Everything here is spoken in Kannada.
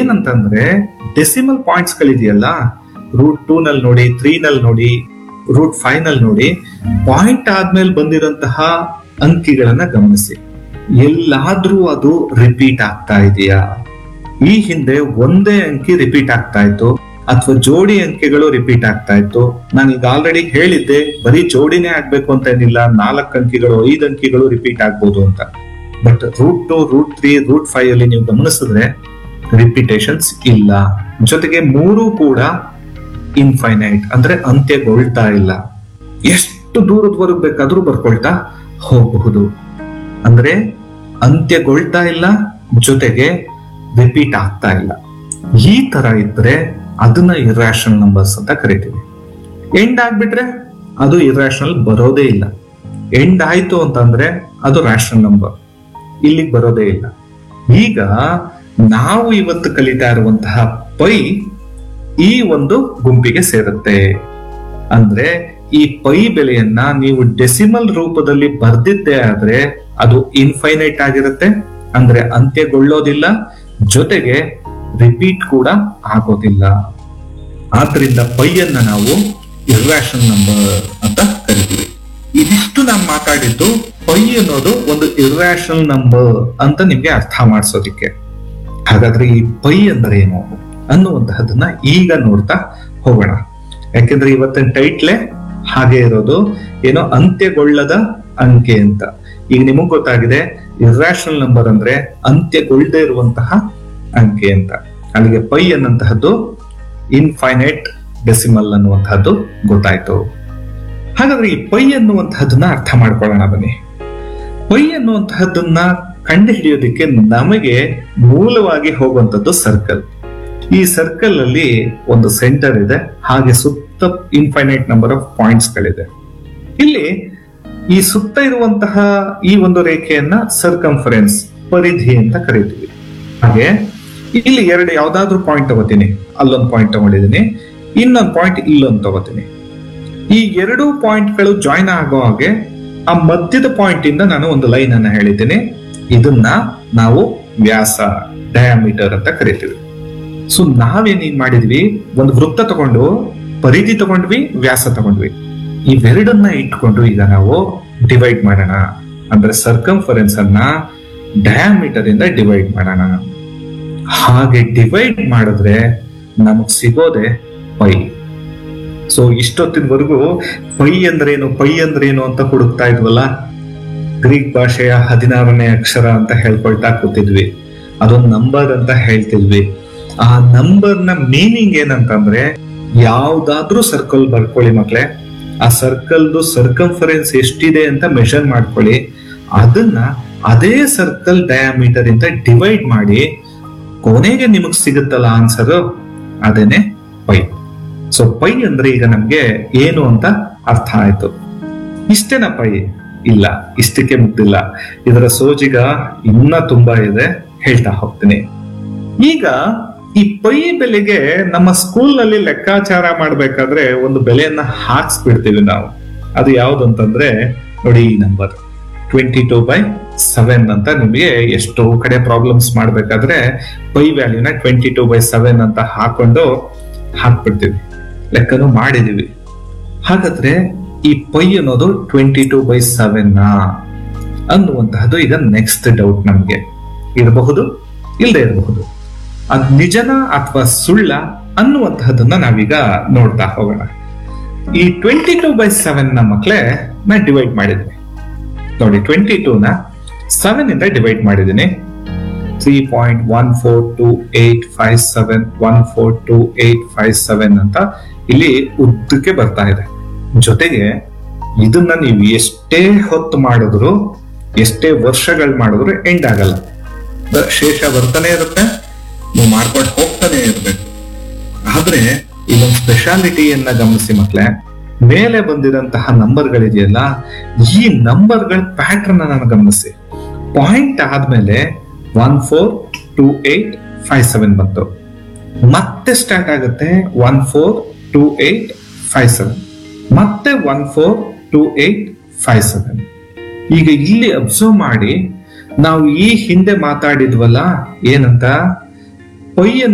ಏನಂತಂದ್ರೆ ಡೆಸಿಮಲ್ ಪಾಯಿಂಟ್ಸ್ ಗಳಿದೆಯಲ್ಲ ರೂಟ್ ಟೂ ನಲ್ಲಿ ನೋಡಿ ತ್ರೀ ನಲ್ಲಿ ನೋಡಿ ರೂಟ್ ಫೈವ್ ನಲ್ಲಿ ನೋಡಿ ಪಾಯಿಂಟ್ ಆದ್ಮೇಲೆ ಬಂದಿರಂತಹ ಅಂಕಿಗಳನ್ನ ಗಮನಿಸಿ ಎಲ್ಲಾದ್ರೂ ಅದು ರಿಪೀಟ್ ಆಗ್ತಾ ಇದೆಯಾ ಈ ಹಿಂದೆ ಒಂದೇ ಅಂಕಿ ರಿಪೀಟ್ ಆಗ್ತಾ ಇತ್ತು ಅಥವಾ ಜೋಡಿ ಅಂಕಿಗಳು ರಿಪೀಟ್ ಆಗ್ತಾ ಇತ್ತು ನಾನು ಈಗ ಆಲ್ರೆಡಿ ಹೇಳಿದ್ದೆ ಬರೀ ಜೋಡಿನೇ ಆಗ್ಬೇಕು ಅಂತ ಏನಿಲ್ಲ ನಾಲ್ಕು ಅಂಕಿಗಳು ಐದು ಅಂಕಿಗಳು ರಿಪೀಟ್ ಆಗ್ಬೋದು ಅಂತ but root two root three root five ಅಲ್ಲಿ ನೀವು ಗಮನಿಸಿದ್ರೆ ರಿಪಿಟೇಷನ್ಸ್ ಇಲ್ಲ ಜೊತೆಗೆ ಮೂರು ಕೂಡ ಇನ್ಫೈನೈಟ್ ಅಂದ್ರೆ ಅಂತ್ಯಗೊಳ್ತಾ ಇಲ್ಲ ಎಷ್ಟು ದೂರದವರೆಗೂ ಬೇಕಾದ್ರೂ ಬರ್ಕೊಳ್ತಾ ಹೋಗಬಹುದು ಅಂದ್ರೆ ಅಂತ್ಯಗೊಳ್ತಾ ಇಲ್ಲ ಜೊತೆಗೆ ರಿಪೀಟ್ ಆಗ್ತಾ ಇಲ್ಲ ಈ ತರ ಇದ್ರೆ ಅದನ್ನ ಇರ್ರಾಷನಲ್ ನಂಬರ್ಸ್ ಅಂತ ಕರಿತೀವಿ ಎಂಡ್ ಆಗ್ಬಿಟ್ರೆ ಅದು ಇರ್ರಾಷನಲ್ ಬರೋದೇ ಇಲ್ಲ ಎಂಡ್ ಆಯ್ತು ಅಂತಂದ್ರೆ ಅದು ರ್ಯಾಷನಲ್ ನಂಬರ್ ಇಲ್ಲಿಗೆ ಬರೋದೇ ಇಲ್ಲ ಈಗ ನಾವು ಇವತ್ತು ಕಲಿತಾ ಇರುವಂತಹ ಪೈ ಈ ಒಂದು ಗುಂಪಿಗೆ ಸೇರುತ್ತೆ ಅಂದ್ರೆ ಈ ಪೈ ಬೆಲೆಯನ್ನ ನೀವು ಡೆಸಿಮಲ್ ರೂಪದಲ್ಲಿ ಬರ್ದಿದ್ದೇ ಆದ್ರೆ ಅದು ಇನ್ಫೈನೈಟ್ ಆಗಿರುತ್ತೆ ಅಂದ್ರೆ ಅಂತ್ಯಗೊಳ್ಳೋದಿಲ್ಲ ಜೊತೆಗೆ ರಿಪೀಟ್ ಕೂಡ ಆಗೋದಿಲ್ಲ ಆದ್ರಿಂದ ಪೈಯನ್ನ ನಾವು ಇರ್ರಾಷನಲ್ ನಂಬರ್ ಅಂತ ಕರಿತೀವಿ ಇದಿಷ್ಟು ನಾವು ಮಾತಾಡಿದ್ದು ಪೈ ಅನ್ನೋದು ಒಂದು ಇರ್ರಾಷನಲ್ ನಂಬರ್ ಅಂತ ನಿಮ್ಗೆ ಅರ್ಥ ಮಾಡಿಸೋದಿಕ್ಕೆ ಹಾಗಾದ್ರೆ ಈ ಪೈ ಅಂದ್ರೆ ಏನು ಅನ್ನುವಂತಹದನ್ನ ಈಗ ನೋಡ್ತಾ ಹೋಗೋಣ ಯಾಕೆಂದ್ರೆ ಇವತ್ತಿನ ಟೈಟ್ಲೆ ಹಾಗೆ ಇರೋದು ಏನೋ ಅಂತ್ಯಗೊಳ್ಳದ ಅಂಕೆ ಅಂತ ಈಗ ನಿಮಗ್ ಗೊತ್ತಾಗಿದೆ ಇರ್ರಾಷನಲ್ ನಂಬರ್ ಅಂದ್ರೆ ಅಂತ್ಯಗೊಳ್ಳದೆ ಇರುವಂತಹ ಅಂಕೆ ಅಂತ ಅಲ್ಲಿಗೆ ಪೈ ಅನ್ನಂತಹದ್ದು ಇನ್ಫೈನೈಟ್ ಡೆಸಿಮಲ್ ಅನ್ನುವಂತಹದ್ದು ಗೊತ್ತಾಯ್ತು ಹಾಗಾದ್ರೆ ಈ ಪೈ ಅನ್ನುವಂತಹದ್ದನ್ನ ಅರ್ಥ ಮಾಡ್ಕೊಳ್ಳೋಣ ಬನ್ನಿ ಪೈ ಅನ್ನುವಂತಹದ್ದನ್ನ ಕಂಡು ಹಿಡಿಯೋದಕ್ಕೆ ನಮಗೆ ಮೂಲವಾಗಿ ಹೋಗುವಂತದ್ದು ಸರ್ಕಲ್ ಈ ಸರ್ಕಲ್ ಅಲ್ಲಿ ಒಂದು ಸೆಂಟರ್ ಇದೆ ಹಾಗೆ ಸುತ್ತ ಇನ್ಫೈನೈಟ್ ನಂಬರ್ ಆಫ್ ಪಾಯಿಂಟ್ಸ್ ಗಳಿದೆ ಇಲ್ಲಿ ಈ ಸುತ್ತ ಇರುವಂತಹ ಈ ಒಂದು ರೇಖೆಯನ್ನ ಸರ್ಕಂಫರೆನ್ಸ್ ಪರಿಧಿ ಅಂತ ಕರಿತೀವಿ ಹಾಗೆ ಇಲ್ಲಿ ಎರಡು ಯಾವ್ದಾದ್ರು ಪಾಯಿಂಟ್ ತಗೋತೀನಿ ಅಲ್ಲೊಂದು ಪಾಯಿಂಟ್ ತಗೊಂಡಿದ್ದೀನಿ ಇನ್ನೊಂದು ಪಾಯಿಂಟ್ ಇಲ್ಲೊಂದು ತಗೋತೀನಿ ಈ ಎರಡು ಪಾಯಿಂಟ್ಗಳು ಜಾಯಿನ್ ಆಗೋ ಹಾಗೆ ಆ ಮಧ್ಯದ ಪಾಯಿಂಟ್ ಇಂದ ನಾನು ಒಂದು ಲೈನ್ ಅನ್ನ ಹೇಳಿದ್ದೀನಿ ಇದನ್ನ ನಾವು ವ್ಯಾಸ ಡಯಾಮೀಟರ್ ಅಂತ ಕರಿತೀವಿ ಸೊ ನಾವೇನ್ ಏನ್ ಮಾಡಿದ್ವಿ ಒಂದು ವೃತ್ತ ತಗೊಂಡು ಪರಿಧಿ ತಗೊಂಡ್ವಿ ವ್ಯಾಸ ತಗೊಂಡ್ವಿ ಇವೆರಡನ್ನ ಇಟ್ಕೊಂಡು ಈಗ ನಾವು ಡಿವೈಡ್ ಮಾಡೋಣ ಅಂದ್ರೆ ಸರ್ಕಂಫರೆನ್ಸ್ ಅನ್ನ ಡಯಾಮೀಟರ್ ಇಂದ ಡಿವೈಡ್ ಮಾಡೋಣ ಹಾಗೆ ಡಿವೈಡ್ ಮಾಡಿದ್ರೆ ನಮಗ್ ಸಿಗೋದೆ ಪೈ ಸೊ ಇಷ್ಟೊತ್ತಿನವರೆಗೂ ಪೈ ಅಂದ್ರೇನು ಪೈ ಅಂದ್ರೇನು ಅಂತ ಹುಡುಕ್ತಾ ಇದ್ವಲ್ಲ ಗ್ರೀಕ್ ಭಾಷೆಯ ಹದಿನಾರನೇ ಅಕ್ಷರ ಅಂತ ಹೇಳ್ಕೊಳ್ತಾ ಕೂತಿದ್ವಿ ಅದೊಂದು ನಂಬರ್ ಅಂತ ಹೇಳ್ತಿದ್ವಿ ಆ ನಂಬರ್ ನ ಮೀನಿಂಗ್ ಏನಂತಂದ್ರೆ ಯಾವ್ದಾದ್ರೂ ಸರ್ಕಲ್ ಬರ್ಕೊಳ್ಳಿ ಮಕ್ಳೇ ಆ ಸರ್ಕಲ್ದು ಸರ್ಕಂಫರೆನ್ಸ್ ಎಷ್ಟಿದೆ ಅಂತ ಮೆಷರ್ ಮಾಡ್ಕೊಳ್ಳಿ ಅದನ್ನ ಅದೇ ಸರ್ಕಲ್ ಡಯಾಮೀಟರ್ ಇಂದ ಡಿವೈಡ್ ಮಾಡಿ ಕೊನೆಗೆ ನಿಮಗ್ ಸಿಗುತ್ತಲ್ಲ ಆನ್ಸರ್ ಅದೇನೆ ಪೈ ಸೊ ಪೈ ಅಂದ್ರೆ ಈಗ ನಮ್ಗೆ ಏನು ಅಂತ ಅರ್ಥ ಆಯ್ತು ಇಷ್ಟೇನ ಪೈ ಇಲ್ಲ ಇಷ್ಟಕ್ಕೆ ಮುಗ್ದಿಲ್ಲ ಇದರ ಸೋಜಿಗ ಇನ್ನ ತುಂಬಾ ಇದೆ ಹೇಳ್ತಾ ಹೋಗ್ತೀನಿ ಈಗ ಈ ಪೈ ಬೆಲೆಗೆ ನಮ್ಮ ಸ್ಕೂಲ್ ನಲ್ಲಿ ಲೆಕ್ಕಾಚಾರ ಮಾಡ್ಬೇಕಾದ್ರೆ ಒಂದು ಬೆಲೆಯನ್ನ ಹಾಕ್ಸ್ಬಿಡ್ತೀವಿ ನಾವು ಅದು ಯಾವ್ದು ಅಂತಂದ್ರೆ ನೋಡಿ ಈ number twenty two by seven ಅಂತ ನಿಮಗೆ ಎಷ್ಟೋ ಕಡೆ ಪ್ರಾಬ್ಲಮ್ಸ್ ಮಾಡ್ಬೇಕಾದ್ರೆ ಪೈ ವ್ಯಾಲ್ಯೂನ ಟ್ವೆಂಟಿ ಟೂ ಬೈ ಸೆವೆನ್ ಅಂತ ಹಾಕೊಂಡು ಹಾಕ್ಬಿಡ್ತೀವಿ ಲೆಕ್ಕನು ಮಾಡಿದೀವಿ ಹಾಗಾದ್ರೆ ಈ ಪೈ ಅನ್ನೋದು ಟ್ವೆಂಟಿ ಟೂ ಬೈ ಸೆವೆನ್ ಅನ್ನುವಂತಹದ್ದು ಈಗ ನೆಕ್ಸ್ಟ್ ಡೌಟ್ ನಮ್ಗೆ ಇರಬಹುದು ಇಲ್ಲದೆ ಇರಬಹುದು ಅದ್ ನಿಜನ ಅಥವಾ ಸುಳ್ಳ ಅನ್ನುವಂತಹದನ್ನ ನಾವೀಗ ನೋಡ್ತಾ ಹೋಗೋಣ ಈ ಟ್ವೆಂಟಿ ಟೂ ಬೈ ಸೆವೆನ್ ನ ಮಕ್ಳೇ ನಾ ಡಿವೈಡ್ ಮಾಡಿದ್ವಿ ನೋಡಿ ಟ್ವೆಂಟಿ ಟೂ ನ ಸೆವೆನ್ ಇಂದ ಡಿವೈಡ್ ಮಾಡಿದ್ದೀನಿ three point one four two eight five seven one four two eight five seven ಅಂತ ಇಲ್ಲಿ ಉದ್ದಕ್ಕೆ ಬರ್ತಾ ಇದೆ ಜೊತೆಗೆ ಇದನ್ನ ನೀವು ಎಷ್ಟೇ ಹೊತ್ತು ಮಾಡಿದ್ರು ಎಷ್ಟೇ ವರ್ಷಗಳು ಮಾಡಿದ್ರು ಎಂಡ್ ಆಗಲ್ಲ ದ- ಶೇಷ ಬರ್ತಾನೆ ಇರುತ್ತೆ ನೀವು ಮಾಡ್ಕೊಂಡು ಹೋಗ್ತಾನೆ ಇರ್ಬೇಕು ಆದ್ರೆ ಇದೊಂದು ಸ್ಪೆಷಾಲಿಟಿಯನ್ನ ಗಮನಿಸಿ ಮಕ್ಳೇ ಮೇಲೆ ಬಂದಿರಂತಹ ನಂಬರ್ಗಳಿದೆಯಲ್ಲ ಈ ನಂಬರ್ಗಳ ಪ್ಯಾಟರ್ನ್ ಅನ್ನ ಗಮನಿಸಿ ಪಾಯಿಂಟ್ ಆದ್ಮೇಲೆ one four two eight five seven ಬಂತು ಮತ್ತೆ ಸ್ಟಾರ್ಟ್ ಆಗುತ್ತೆ one four two eight five seven ಮತ್ತೆ one four two eight five seven ಈಗ ಇಲ್ಲಿ ಅಬ್ಸರ್ವ್ ಮಾಡಿ ನಾವು ಈ ಹಿಂದೆ ಮಾತಾಡಿದ್ವಲ್ಲ ಏನಂತ ಪೈ